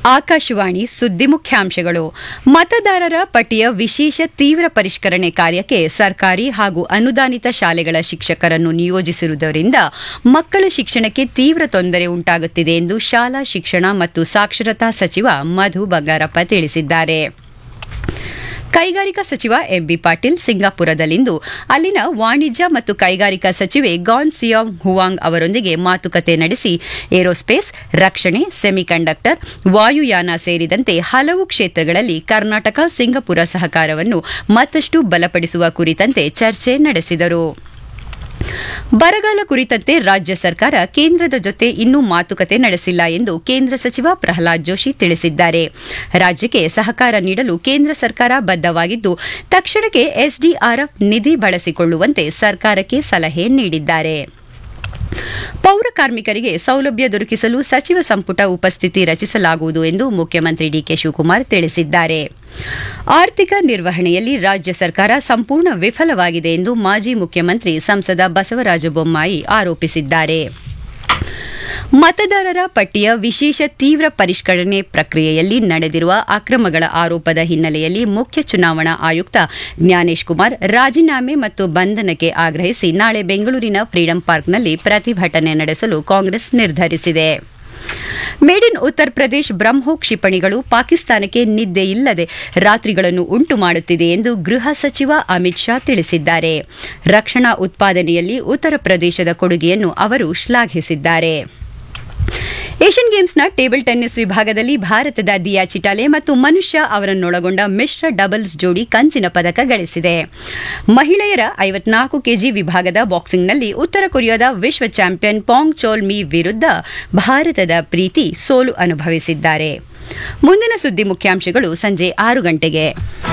ಆಕಾಶವಾಣಿ ಸುದ್ದಿ ಮುಖ್ಯಾಂಶಗಳು ಮತದಾರರ ಪಟ್ಟಿಯ ವಿಶೇಷ ತೀವ್ರ ಪರಿಷ್ಕರಣೆ ಕಾರ್ಯಕ್ಕೆ ಸರ್ಕಾರಿ ಹಾಗೂ ಅನುದಾನಿತ ಶಾಲೆಗಳ ಶಿಕ್ಷಕರನ್ನು ನಿಯೋಜಿಸಿರುವುದರಿಂದ ಮಕ್ಕಳ ಶಿಕ್ಷಣಕ್ಕೆ ತೀವ್ರ ತೊಂದರೆ ಉಂಟಾಗುತ್ತಿದೆ ಎಂದು ಶಾಲಾ ಶಿಕ್ಷಣ ಮತ್ತು ಸಾಕ್ಷರತಾ ಸಚಿವ ಮಧು ಬಂಗಾರಪ್ಪ ತಿಳಿಸಿದ್ದಾರೆ ಕೈಗಾರಿಕಾ ಸಚಿವ ಎಂಬಿ ಪಾಟೀಲ್ ಸಿಂಗಾಪುರದಲ್ಲಿಂದು ಅಲ್ಲಿನ ವಾಣಿಜ್ಯ ಮತ್ತು ಕೈಗಾರಿಕಾ ಸಚಿವೆ ಗಾನ್ ಸಿಯಾಮ್ ಹುವಾಂಗ್ ಅವರೊಂದಿಗೆ ಮಾತುಕತೆ ನಡೆಸಿ ಏರೋಸ್ಪೇಸ್ ರಕ್ಷಣೆ ಸೆಮಿಕಂಡಕ್ಟರ್ ವಾಯುಯಾನ ಸೇರಿದಂತೆ ಹಲವು ಕ್ಷೇತ್ರಗಳಲ್ಲಿ ಕರ್ನಾಟಕ ಸಿಂಗಾಪುರ ಸಹಕಾರವನ್ನು ಮತ್ತಷ್ಟು ಬಲಪಡಿಸುವ ಕುರಿತಂತೆ ಚರ್ಚೆ ನಡೆಸಿದರು ಬರಗಾಲ ಕುರಿತಂತೆ ರಾಜ್ಯ ಸರ್ಕಾರ ಕೇಂದ್ರದ ಜೊತೆ ಇನ್ನೂ ಮಾತುಕತೆ ನಡೆಸಿಲ್ಲ ಎಂದು ಕೇಂದ್ರ ಸಚಿವ ಪ್ರಹ್ಲಾದ್ ಜೋಶಿ ತಿಳಿಸಿದ್ದಾರೆ ರಾಜ್ಯಕ್ಕೆ ಸಹಕಾರ ನೀಡಲು ಕೇಂದ್ರ ಸರ್ಕಾರ ಬದ್ದವಾಗಿದ್ದು ತಕ್ಷಣಕ್ಕೆ ಎಸ್ಡಿಆರ್ಎಫ್ ನಿಧಿ ಬಳಸಿಕೊಳ್ಳುವಂತೆ ಸರ್ಕಾರಕ್ಕೆ ಸಲಹೆ ನೀಡಿದ್ದಾರೆ ಪೌರ ಕಾರ್ಮಿಕರಿಗೆ ಸೌಲಭ್ಯ ದೊರಕಿಸಲು ಸಚಿವ ಸಂಪುಟ ಉಪಸ್ಥಿತಿ ರಚಿಸಲಾಗುವುದು ಎಂದು ಮುಖ್ಯಮಂತ್ರಿ ಡಿಕೆ ಶಿವಕುಮಾರ್ ತಿಳಿಸಿದ್ದಾರೆ ಆರ್ಥಿಕ ನಿರ್ವಹಣೆಯಲ್ಲಿ ರಾಜ್ಯ ಸರ್ಕಾರ ಸಂಪೂರ್ಣ ವಿಫಲವಾಗಿದೆ ಎಂದು ಮಾಜಿ ಮುಖ್ಯಮಂತ್ರಿ ಸಂಸದ ಬಸವರಾಜ ಬೊಮ್ಮಾಯಿ ಆರೋಪಿಸಿದ್ದಾರೆ ಮತದಾರರ ಪಟ್ಟಿಯ ವಿಶೇಷ ತೀವ್ರ ಪರಿಷ್ಕರಣೆ ಪ್ರಕ್ರಿಯೆಯಲ್ಲಿ ನಡೆದಿರುವ ಅಕ್ರಮಗಳ ಆರೋಪದ ಹಿನ್ನೆಲೆಯಲ್ಲಿ ಮುಖ್ಯ ಚುನಾವಣಾ ಆಯುಕ್ತ ಜ್ಞಾನೇಶ್ ಕುಮಾರ್ ರಾಜೀನಾಮೆ ಮತ್ತು ಬಂಧನಕ್ಕೆ ಆಗ್ರಹಿಸಿ ನಾಳೆ ಬೆಂಗಳೂರಿನ ಫ್ರೀಡಂ ಪಾರ್ಕ್ನಲ್ಲಿ ಪ್ರತಿಭಟನೆ ನಡೆಸಲು ಕಾಂಗ್ರೆಸ್ ನಿರ್ಧರಿಸಿದೆ ಮೇಡ್ ಇನ್ ಉತ್ತರ್ ಪ್ರದೇಶ್ ಬ್ರಹ್ಮೋ ಕ್ಷಿಪಣಿಗಳು ಪಾಕಿಸ್ತಾನಕ್ಕೆ ನಿದ್ದೆ ಇಲ್ಲದೆ ರಾತ್ರಿಗಳನ್ನು ಉಂಟು ಮಾಡುತ್ತಿದೆ ಎಂದು ಗೃಹ ಸಚಿವ ಅಮಿತ್ ಶಾ ತಿಳಿಸಿದ್ದಾರೆ ರಕ್ಷಣಾ ಉತ್ಪಾದನೆಯಲ್ಲಿ ಉತ್ತರ ಪ್ರದೇಶದ ಕೊಡುಗೆಯನ್ನು ಅವರು ಶ್ಲಾಘಿಸಿದ್ದಾರೆ ಏಷ್ಯನ್ ಗೇಮ್ಸ್ನ ಟೇಬಲ್ ಟೆನ್ನಿಸ್ ವಿಭಾಗದಲ್ಲಿ ಭಾರತದ ದಿಯಾ ಚಿಟಾಲೆ ಮತ್ತು ಮನುಷ್ಯ ಅವರನ್ನೊಳಗೊಂಡ ಮಿಶ್ರ ಡಬಲ್ಸ್ ಜೋಡಿ ಕಂಚಿನ ಪದಕ ಗಳಿಸಿದೆ ಮಹಿಳೆಯರ ಐವತ್ನಾಲ್ಕು ಕೆಜಿ ವಿಭಾಗದ ಬಾಕ್ಸಿಂಗ್ನಲ್ಲಿ ಉತ್ತರ ಕೊರಿಯಾದ ವಿಶ್ವ ಚಾಂಪಿಯನ್ ಪಾಂಗ್ ಚೋಲ್ ಮಿ ವಿರುದ್ಧ ಭಾರತದ ಪ್ರೀತಿ ಸೋಲು ಅನುಭವಿಸಿದ್ದಾರೆ ಮುಂದಿನ ಸುದ್ದಿ ಮುಖ್ಯಾಂಶಗಳು ಸಂಜೆ ಆರು ಗಂಟೆಗೆ